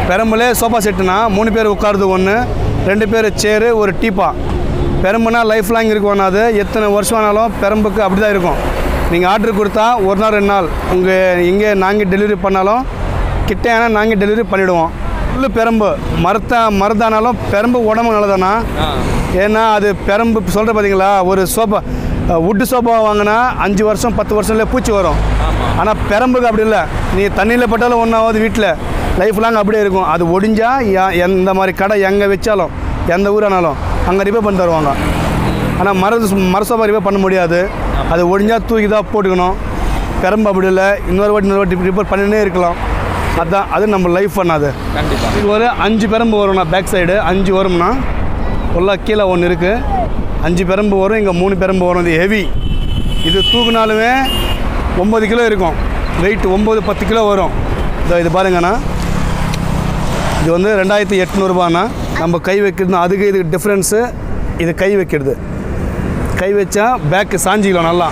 பெரம்புலே sofa செட்டுனா மூணு பேர் உட்காருது ஒன்று ரெண்டு பேர் சேரு ஒரு டீப்பா பெரம்புனா லைஃப் லாங் இருக்கும் அது எத்தனை வருஷம் ஆனாலும் பெரம்புக்கு அப்படி தான் இருக்கும் நீங்கள் ஆர்டர் கொடுத்தா ஒரு நாள் ரெண்டு நாள் உங்கள் எங்கே நாங்கள் டெலிவரி பண்ணாலும் கிட்டையான நாங்கள் டெலிவரி பண்ணிவிடுவோம் ஃபுல்லு பெரம்பு மரத்த மரத்தானாலும் பெரம்பு உடம்பு நல்லதானா ஏன்னா அது பெரம்பு சொல்கிற பார்த்தீங்களா ஒரு சோஃபா வுட்டு சோஃபா வாங்கினா அஞ்சு வருஷம் பத்து வருஷம்ல பூச்சி வரும் ஆனால் பெரம்புக்கு அப்படி இல்லை நீ தண்ணியில் பட்டாலும் ஒன்றாவது வீட்டில் லைஃப் லாங் அப்படியே இருக்கும் அது ஒடிஞ்சா யா- எந்த மாதிரி கடை எங்கே வச்சாலும் எந்த ஊரானாலும் அங்கே ரிப்பேர் பண்ணி தருவாங்க ஆனால் மர மர சோஃபா ரிப்பேர் பண்ண முடியாது அது ஒடிஞ்சா தூக்கி தான் போட்டுக்கணும் பெரம்பு அப்படி இல்லை இன்னொரு வாட்டி இன்னொரு வாட்டி ரிப்பேர் பண்ணினே இருக்கலாம் அதான் அது நம்ம லைஃப் பண்ணாது கண்டிப்பாக இது ஒரு அஞ்சு பெரம்பு வரும்ண்ணா பேக் சைடு அஞ்சு வரும்னா ஃபுல்லாக கீழே ஒன்று இருக்குது அஞ்சு பெரம்பு வரும் இங்கே மூணு பெரம்பு வரும் இது ஹெவி இது தூக்குனாலுமே ஒம்பது கிலோ இருக்கும் வெயிட் ஒம்பது பத்து கிலோ வரும் இதோ இது பாருங்கண்ணா இது வந்து ரெண்டாயிரத்தி எட்நூறுபாண்ணா நம்ம கை வைக்கிறது அதுக்கு இதுக்கு டிஃப்ரென்ஸு இது கை வைக்கிறது கை வச்சா பேக்கு சாஞ்சிக்கலாம் நல்லா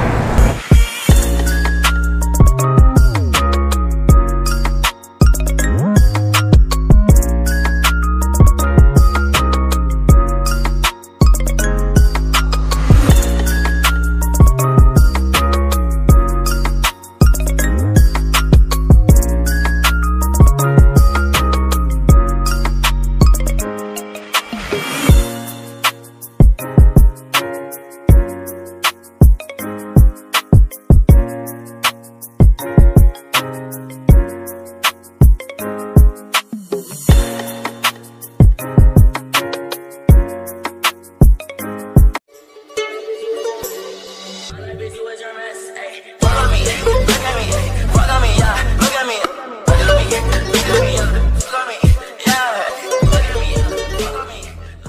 Follow me, look at me, follow me, yeah, look at me, look at me, look at me, look at me, yeah, look at me, follow me.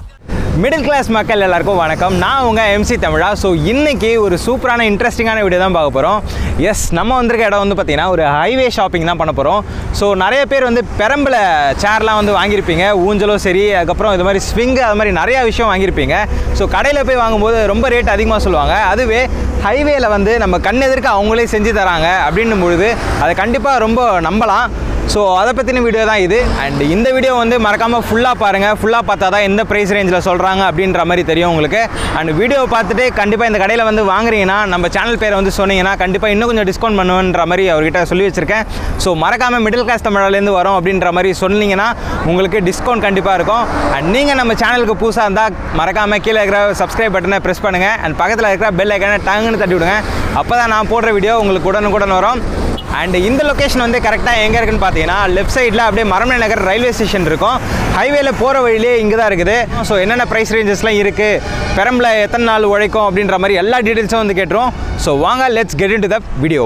Middle class மக்கள் எல்லாருக்கும் வணக்கம் நான் உங்கள் எம்சி தமிழா ஸோ இன்னைக்கு ஒரு சூப்பரான இன்ட்ரெஸ்டிங்கான வீடியோ தான் பார்க்க போகிறோம் எஸ் நம்ம வந்திருக்க இடம் வந்து பார்த்திங்கன்னா ஒரு ஹைவே ஷாப்பிங் தான் பண்ண போகிறோம் ஸோ நிறைய பேர் வந்து பெரம்பில் சேர்லாம் வந்து வாங்கியிருப்பீங்க ஊஞ்சலும் சரி அதுக்கப்புறம் இது மாதிரி ஸ்விங்கு அது மாதிரி நிறையா விஷயம் வாங்கியிருப்பீங்க ஸோ கடையில் போய் வாங்கும்போது ரொம்ப ரேட் அதிகமாக சொல்லுவாங்க அதுவே ஹைவேல வந்து நம்ம கண் எதிர்க்க அவங்களே செஞ்சு தராங்க அப்படின்னும் பொழுது அதை கண்டிப்பாக ரொம்ப நம்பலாம் ஸோ அதை பற்றின வீடியோ தான் இது அண்ட் இந்த வீடியோ வந்து மறக்காமல் ஃபுல்லாக பாருங்கள் ஃபுல்லாக பார்த்தா தான் எந்த ப்ரைஸ் ரேஞ்சில் சொல்கிறாங்க அப்படின்ற மாதிரி தெரியும் உங்களுக்கு அண்ட் வீடியோ பார்த்துட்டு கண்டிப்பாக இந்த கடையில் வந்து வாங்குறீங்கன்னா நம்ம சேனல் பேரை வந்து சொன்னீங்கன்னா கண்டிப்பாக இன்னும் கொஞ்சம் டிஸ்கவுண்ட் பண்ணுவேன்ற மாதிரி அவர்கிட்ட சொல்லி வச்சுருக்கேன் ஸோ மறக்காமல் மிடில் கிளாஸ் தமிழ்லேருந்து வரோம் அப்படின்ற மாதிரி சொன்னீங்கன்னா உங்களுக்கு டிஸ்கவுண்ட் கண்டிப்பாக இருக்கும் அண்ட் நீங்கள் நம்ம சேனலுக்கு புதுசாக இருந்தால் மறக்காமல் கீழே இருக்கிற சப்ஸ்கிரைப் பட்டனை ப்ரெஸ் பண்ணுங்கள் அண்ட் பக்கத்தில் இருக்கிற பெல் ஐக்கானை டங்குன்னு தட்டி விடுங்க அப்போ தான் நான் போடுற வீடியோ உங்களுக்கு உடனுக்குடன் வரும் அண்ட் இந்த லொக்கேஷன் வந்து கரெக்டாக எங்கே இருக்குன்னு பார்த்தீங்கன்னா லெஃப்ட் சைடில் அப்படியே மரமலை நகர் ரயில்வே ஸ்டேஷன் இருக்கும் ஹைவேல போகிற வழியிலே இங்கே தான் இருக்குது ஸோ என்னென்ன ப்ரைஸ் ரேஞ்சஸ்லாம் இருக்குது பெரம்பில் எத்தனை நாள் உழைக்கும் அப்படின்ற மாதிரி எல்லா டீட்டெயில்ஸும் வந்து கேட்டுரும் ஸோ வாங்க let's get into the video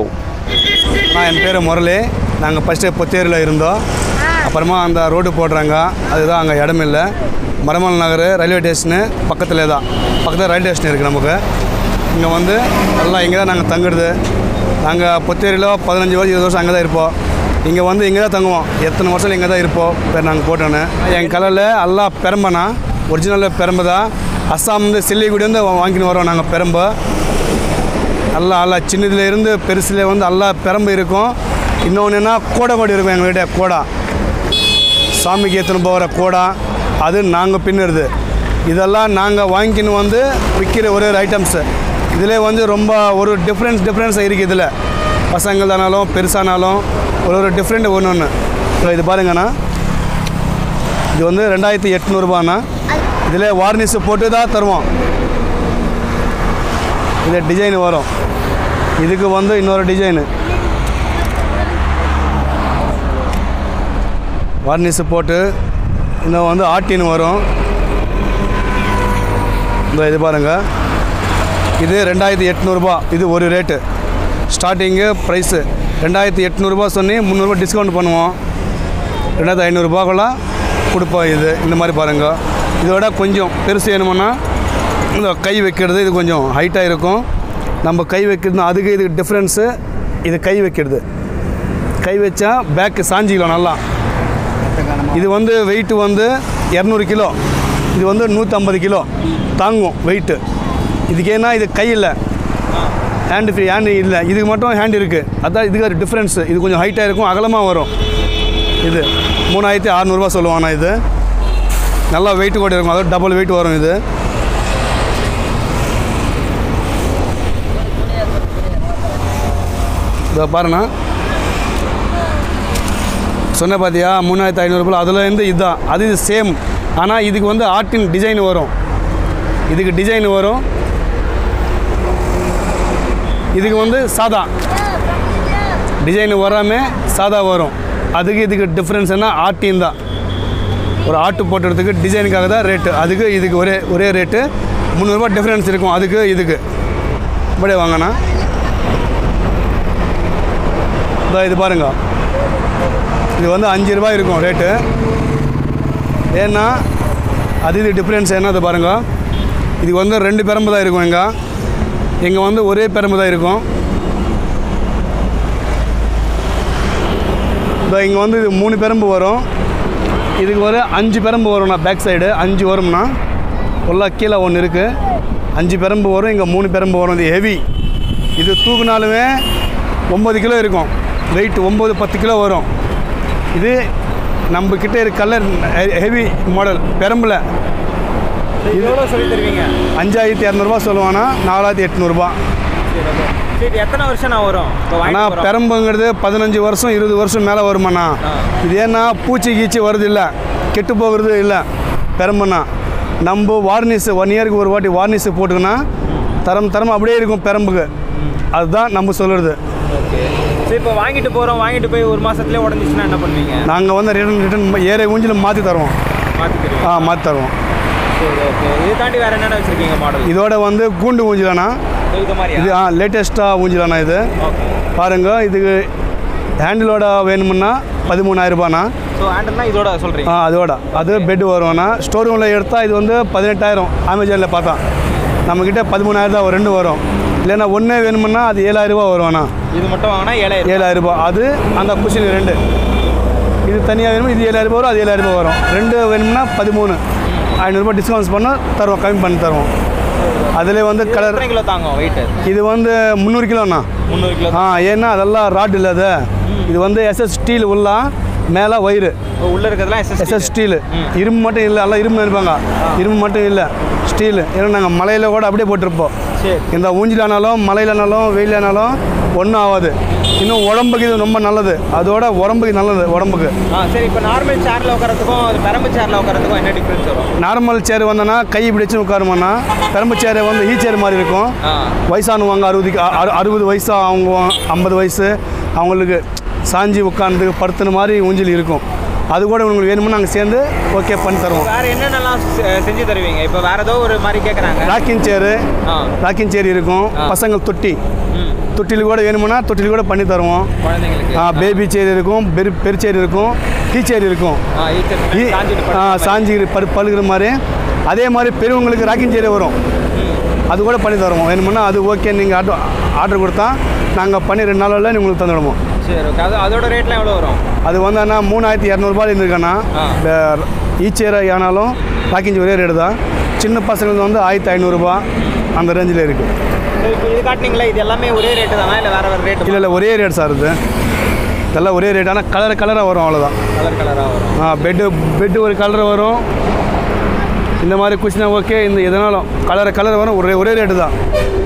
நான் என் பேர் முரளி நாங்கள் ஃபஸ்ட்டு பொத்தேரியில் இருந்தோம் அப்புறமா அந்த ரோடு போடுறாங்க அதுதான் அங்கே இடம் இல்லை மரமல் நகர் ரயில்வே ஸ்டேஷனு பக்கத்தில் தான் பக்கத்தில் ரயில்வே ஸ்டேஷன் இருக்குது நமக்கு இங்கே வந்து எல்லாம் இங்கே தான் நாங்கள் தங்குறது நாங்கள் பொத்தேரியில் பதினஞ்சு வருஷம் இருபது வருஷம் அங்கே தான் இருப்போம் இங்கே வந்து இங்கே தான் தங்குவோம் எத்தனை வருஷம் இங்கே தான் இருப்போம் பேர் நாங்கள் போட்டோன்னு என் கலரில் எல்லாம் பெரம்பனா ஒரிஜினல் பெரம்பு தான் அஸ்ஸாம் வந்து சில்லிகுடி வந்து வாங்கின்னு வரோம் நாங்கள் பெரம்பு நல்லா நல்லா சின்னதுல இருந்து பெருசுல வந்து எல்லா பெரம்பு இருக்கும் இன்னொன்று என்ன கோடை கொடி இருக்கும் எங்கள்கிட்ட கோடா சாமிக்கு ஏற்றுன்னு போகிற கோடா அது நாங்கள் பின்னுறது இதெல்லாம் நாங்கள் வாங்கிக்கின்னு வந்து விற்கிற ஒரே ஒரு ஐட்டம்ஸு இதில் வந்து ரொம்ப ஒரு டிஃப்ரென்ஸ் டிஃப்ரென்ஸ் இருக்குது இதில் பசங்கள் தானாலும் பெருசானாலும் ஒரு ஒரு டிஃப்ரெண்ட் ஒன்று ஒன்று இது பாருங்கண்ணா இது வந்து ரெண்டாயிரத்தி எட்நூறுபாண்ணா இதில் வார்னிஷ் போட்டு தான் தருவோம் இது டிசைன் வரும் இதுக்கு வந்து இன்னொரு டிசைனு வார்னிஷ் போட்டு இன்னும் வந்து ஆட்டின் வரும் இந்த இது பாருங்கள் இது ரெண்டாயிரத்தி எட்நூறுபா இது ஒரு ரேட்டு ஸ்டார்டிங்கு ப்ரைஸு ரெண்டாயிரத்தி எட்நூறுபா சொன்னி முந்நூறுபா டிஸ்கவுண்ட் பண்ணுவோம் ரெண்டாயிரத்தி ஐநூறுரூபாக்குள்ள கொடுப்போம் இது இந்த மாதிரி பாருங்கள் இதோட கொஞ்சம் பெருசு வேணுமுன்னா இந்த கை வைக்கிறது இது கொஞ்சம் ஹைட்டாக இருக்கும் நம்ம கை வைக்கிறது அதுக்கு இதுக்கு டிஃப்ரென்ஸு இது கை வைக்கிறது கை வச்சா பேக்கு சாஞ்சிக்கலாம் நல்லா இது வந்து வெயிட் வந்து இரநூறு கிலோ இது வந்து நூற்றம்பது கிலோ தாங்கும் வெயிட்டு இதுக்கு ஏன்னா இது கை இல்லை ஹேண்டு ஃப்ரீ ஹேண்டு இல்லை இதுக்கு மட்டும் ஹேண்ட் இருக்குது அதான் இதுக்கு ஒரு டிஃப்ரென்ஸு இது கொஞ்சம் ஹைட்டாக இருக்கும் அகலமாக வரும் இது மூணாயிரத்தி அறநூறுபா சொல்லுவாங்கண்ணா இது நல்லா வெயிட் கூட இருக்கும் அதாவது டபுள் வெயிட் வரும் இது இதோ பாருண்ணா சொன்ன பார்த்தியா மூணாயிரத்தி ஐநூறுபா அதுலேருந்து இதுதான் அது சேம் ஆனால் இதுக்கு வந்து ஆர்டின் டிசைன் வரும் இதுக்கு டிசைன் வரும் இதுக்கு வந்து சாதா டிசைன் வராமல் சாதா வரும் அதுக்கு இதுக்கு டிஃப்ரென்ஸ் என்ன ஆர்டின் தான் ஒரு ஆட்டு போட்டுறதுக்கு டிசைனுக்காக தான் ரேட்டு அதுக்கு இதுக்கு ஒரே ஒரே ரேட்டு முந்நூறுரூவா டிஃப்ரென்ஸ் இருக்கும் அதுக்கு இதுக்கு இப்படியே வாங்கண்ணா இதோ இது பாருங்க இது வந்து அஞ்சு ரூபாய் இருக்கும் ரேட்டு ஏன்னா அது இது டிஃப்ரென்ஸ் என்ன அது பாருங்க இதுக்கு வந்து ரெண்டு பெரம்பு தான் இருக்கும் எங்கே இங்கே வந்து ஒரே பெரம்பு தான் இருக்கும் இதோ இங்கே வந்து இது மூணு பெரம்பு வரும் இதுக்கு ஒரு அஞ்சு பெரம்பு வரும்ண்ணா பேக் சைடு அஞ்சு வரும்னா உள்ள கீழே ஒன்று இருக்குது அஞ்சு பெரம்பு வரும் இங்கே மூணு பெரம்பு வரும் இது ஹெவி இது தூக்குனாலுமே ஒம்பது கிலோ இருக்கும் வெயிட் ஒம்பது பத்து கிலோ வரும் இது நம்ம கிட்ட இருக்க கலர் ஹெவி மாடல் பெரம்பில் இது எவ்வளோ சொல்லி தருவீங்க அஞ்சாயிரத்தி இரநூறுபா சொல்லுவானா நாலாயிரத்தி எட்நூறுபா சரி okay. சரி இது எத்தனை வருஷம் நான் வரும் இப்போ ஆனால் வாங்கிட்டு போகிறோம் பெரம்புங்கிறது பதினஞ்சு வருஷம் இருபது வருஷம் மேலே வருமாண்ணா ஆ. இது ஏன்னா பூச்சி கீச்சி வருது இல்லை கெட்டு போகிறது இல்லை பெரம்புனா நம்ம வார்னிஸ் ஒன் இயருக்கு ஒரு வாட்டி வார்னிஸ் போட்டுக்கினா தரம் தரம் அப்படியே இருக்கும் பெரம்புக்கு அதுதான் நம்ம சொல்கிறது ஓகே சரி இப்போ வாங்கிட்டு போகிறோம் வாங்கிட்டு போய் ஒரு மாதத்துலேயே உடஞ்சிச்சுன்னா என்ன பண்ணுவீங்க நாங்கள் வந்து ரிட்டன் ரிட்டன் ஏற ஊஞ்சில் மாற்றி தருவோம் மாற்றிக்கிறீங்க ஆ மாற்றி தருவோம் சரி ஓகே இது தாண்டி வேறு என்னென்ன வச்சுருக்கீங்க மாடல் இதோட வந்து கூண்டு ஊஞ்சிலாண்ணா இது மாதிரியா இது ஆ லேட்டஸ்ட்டாக ஊஞ்சிலாண்ணா இது ஓகே பாருங்க இதுக்கு ஹேண்டிலோட வேணுமுன்னா பதிமூணாயிரரூபாண்ணா ஸோ ஹேண்டல்னா இதோட சொல்கிறீங்க ஆ அதோட அது பெட் வரும்ண்ணா ஸ்டோர் ரூமில் எடுத்தால் இது வந்து பதினெட்டாயிரம் அமேசானில் பார்த்தா நம்மக்கிட்ட பதிமூணாயிரம் தான் ரெண்டு வரும் இல்லைன்னா ஒன்றே வேணுமுன்னா அது ஏழாயிரரூபா வருவாண்ணா இது மட்டும் வாங்கினா ஏழாயிரம் ஏழாயிரரூபா அது அந்த குஷின் ரெண்டு இது தனியாக வேணும் இது ஏழாயிரரூபா வரும் அது ஏழாயிரரூபா வரும் ரெண்டு வேணும்னா பதிமூணு ஐநூறுரூபா டிஸ்கவுண்ட்ஸ் பண்ண தருவோம் கம்மி பண்ணி தருவோம் அதில் வந்து கலர் எத்தனை கிலோ தாங்கும் வெயிட்டு இது வந்து முந்நூறு கிலோண்ணா முந்நூறு கிலோ ஆ ஏன்னா அதெல்லாம் ராட் இல்லை அது இது வந்து எஸ்எஸ் ஸ்டீல் உள்ளா மேலே வயிறு உள்ள இருக்கிறதுலாம் எஸ்எஸ் எஸ்எஸ் ஸ்டீலு இரும்பு மட்டும் இல்லை எல்லாம் இரும்பு நினைப்பாங்க இரும்பு மட்டும் இல்லை ஸ்டீலு ஏன்னா நாங்கள் மலையில் கூட அப்படியே போட்டிருப்போம் சரி இந்த ஊஞ்சிலானாலும் மலையிலனாலும் வெயிலானாலும் ஒன்றும் ஆகாது இன்னும் உடம்புக்கு இது ரொம்ப நல்லது அதோட உடம்புக்கு நல்லது உடம்புக்கு ஆ சரி இப்போ நார்மல் சேர்ல உட்காரத்துக்கும் அது பெரம்பு சேர்ல உட்காரத்துக்கும் என்ன டிஃப்ரென்ஸ் வரும் நார்மல் சேர் வந்தோன்னா கை இப்படி வச்சு உட்காருமாண்ணா பெரம்பு சேர் வந்து ஈ சேர் மாதிரி இருக்கும் ஆ வயசானவங்க அறுபதுக்கு அ- அறு- அறுபது வயசு அவங்க ஐம்பது வயசு அவங்களுக்கு சாஞ்சி உட்காந்து படுத்துன மாதிரி ஊஞ்சல் இருக்கும் அது கூட உங்களுக்கு வேணும்னு நாங்கள் சேர்ந்து ஓகே பண்ணி தருவோம் வேற என்னென்னலாம் செ- செஞ்சு தருவீங்க இப்போ வேற ஏதோ ஒரு மாதிரி கேட்குறாங்க ராக்கிங் சேரு ஆ ராக்கிங் சேர் இருக்கும் ஆ. பசங்க தொட்டி ம் தொட்டில் கூட வேணுமுன்னா தொட்டில் கூட பண்ணி தருவோம் குழந்தைங்களுக்கு பேபி சேர் இருக்கும் பெரு பெரு சேர் இருக்கும் டீ சேர் இருக்கும் ஆ ஈச்சர் ஈ- சாஞ்சிட்டு ஆ, படுக்கிற மாதிரி. சாஞ்சி பரு பழுகிற மாதிரி அதே மாதிரி பெரியவங்களுக்கு ராக்கிங் சேரே வரும் ம். அது கூட பண்ணி தருவோம் வேணுமுன்னா அது ஓகே நீங்கள் ஆர்டர் ஆர்டர் கொடுத்தா நாங்கள் பண்ணி ரெண்டு நாளில் உங்களுக்கு தந்துவிடுவோம் சரி ஓகே அது அதோட ரேட்லாம் எவ்வளோ வரும் அது வந்து அண்ணா மூணாயிரத்தி இரநூறுபா இருந்திருக்கண்ணா ஆ. ஈச்சேர் ஆனாலும் ராக்கிங் ஒரே ரேட்டு தான் சின்ன பசங்களுக்கு வந்து ஆயிரத்தி ஐநூறுரூபா அந்த ரேஞ்சில் இருக்குது சரி இப்போ இது காட்டினீங்களா இது எல்லாமே ஒரே ரேட்டு தானா இல்லை வேற வேற ரேட்டு இல்லை இல்லை ஒரே ரேட் சார் இது இதெல்லாம் ஒரே ரேட் ஆனால் கலர் கலராக வரும் அவ்வளோதான் கலர் கலராக வரும் ஆ பெட்டு பெட்டு ஒரு கலர் வரும் இந்த மாதிரி குச்சினா ஓகே இந்த எதனாலும் கலர் கலர் வரும் ஒரே ஒரே ரேட்டு தான்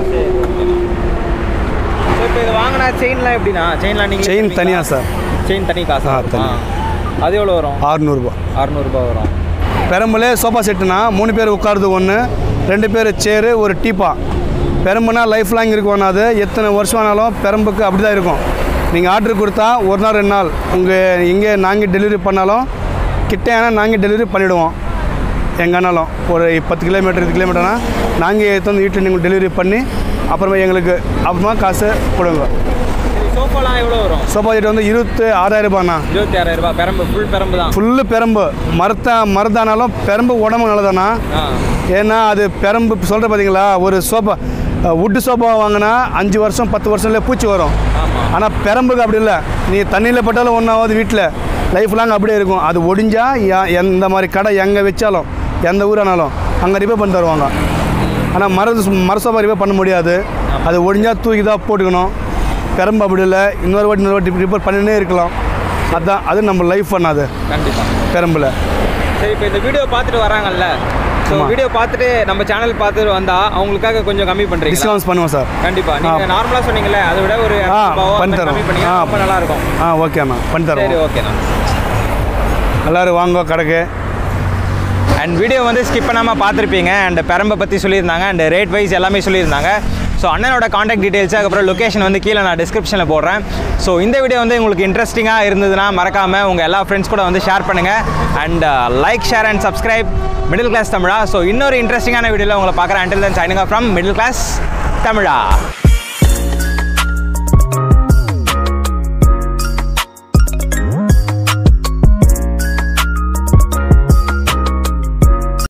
ஸோ இப்போ இது வாங்கினா செயின்லாம் எப்படிண்ணா செயின்லாம் நீங்கள் செயின் தனியாக சார் செயின் தனி காசு ஆ, தனி. அது எவ்வளோ வரும் ஆறுநூறுபா அறநூறுபா வரும் பெரம்புலே சோஃபா செட்டுனா மூணு பேர் உட்காருது ஒன்று ரெண்டு பேர் சேரு ஒரு டீப்பா பெரம்புனா லைஃப் லாங் இருக்கும் அது எத்தனை வருஷம் ஆனாலும் பெரம்புக்கு அப்படி தான் இருக்கும் நீங்கள் ஆர்டர் கொடுத்தா ஒரு நாள் ரெண்டு நாள் உங்கள் எங்கே நாங்கள் டெலிவரி பண்ணாலும் கிட்டே ஆனால் நாங்கள் டெலிவரி பண்ணிவிடுவோம் எங்கேனாலும் ஒரு பத்து கிலோமீட்டர் இருபது கிலோமீட்டர்னா நாங்கள் எடுத்து வந்து வீட்டில் நீங்கள் டெலிவரி பண்ணி அப்புறமா எங்களுக்கு அப்புறமா காசு கொடுங்க சரி சோஃபாலாம் எவ்வளோ வரும் சோஃபா செட் வந்து இருபத்தி ஆறாயிரம் ரூபாண்ணா இருபத்தி ஆறாயிரம் ரூபாய் பெரம்பு ஃபுல் பெரம்பு தான் ஃபுல்லு பெரம்பு மரத்த மரத்தானாலும் பெரம்பு உடம்பு நல்லதாண்ணா ஆ ஏன்னா அது பெரம்பு சொல்கிற பார்த்தீங்களா ஒரு சோஃபா வுட்டு சோஃபா வாங்கினா அஞ்சு வருஷம் பத்து வருஷம்ல பூச்சி வரும் ஆமாம் ஆனால் பெரம்புக்கு அப்படி இல்லை நீ தண்ணியில் பட்டாலும் ஒன்றாவது வீட்டில் லைஃப் லாங் அப்படியே இருக்கும் அது ஒடிஞ்சா யா- எந்த மாதிரி கடை எங்கே வச்சாலும் எந்த ஊரானாலும் அங்கே ரிப்பேர் பண்ணி தருவாங்க ஆனால் மர மர சோஃபா ரிப்பேர் பண்ண முடியாது அது ஒடிஞ்சா தூக்கி தான் போட்டுக்கணும் பெரம்பு அப்படி இல்லை இன்னொரு வாட்டி இன்னொரு வாட்டி ரிப்பேர் பண்ணினே இருக்கலாம் அதுதான் அது நம்ம லைஃப் பண்ணாது கண்டிப்பாக பெரம்பில் சரி இப்போ இந்த வீடியோ பார்த்துட்டு வராங்கல்ல ஸோ ஆமா. வீடியோ பார்த்துட்டு நம்ம சேனல் பார்த்துட்டு வந்தா அவங்களுக்காக கொஞ்சம் கம்மி பண்ணுறீங்க டிஸ்கவுண்ட்ஸ் பண்ணுவோம் சார் கண்டிப்பா நீங்க நார்மலா சொன்னீங்கல்ல அதை விட ஒரு ஆ, ரூபாவோ அந்த பண்ணி மாதிரி தரோம். கம்மி பண்ணி ஆ. ரொம்ப நல்லா இருக்கும் ஆ ஓகேண்ணா பண்ணி சரி தரோம் ஓகேண்ணா எல்லோரும் வாங்க கடைக்கு அண்ட் வீடியோ வந்து ஸ்கிப் பண்ணாமல் பார்த்துருப்பீங்க அண்ட் பெரம்பை பற்றி சொல்லியிருந்தாங்க அண்ட் ரேட் வைஸ் எல்லாமே சொல்லியிருந்தாங்க ஸோ அண்ணனோட காண்டாக்ட் டீட்டெயில்ஸ் அதுக்கப்புறம் லொக்கேஷன் வந்து கீழே நான் டிஸ்கிரிப்ஷனில் போடுறேன் ஸோ இந்த வீடியோ வந்து உங்களுக்கு இன்ட்ரெஸ்டிங்காக இருந்ததுன்னா மறக்காமல் உங்கள் எல்லா ஃப்ரெண்ட்ஸ் கூட வந்து ஷேர் பண்ணுங்கள் and like share and subscribe middle class Tamizha so இன்னொரு இன்ட்ரெஸ்டிங்கான வீடியோவில் உங்களை பார்க்குறேன் until then signing from middle class தமிழா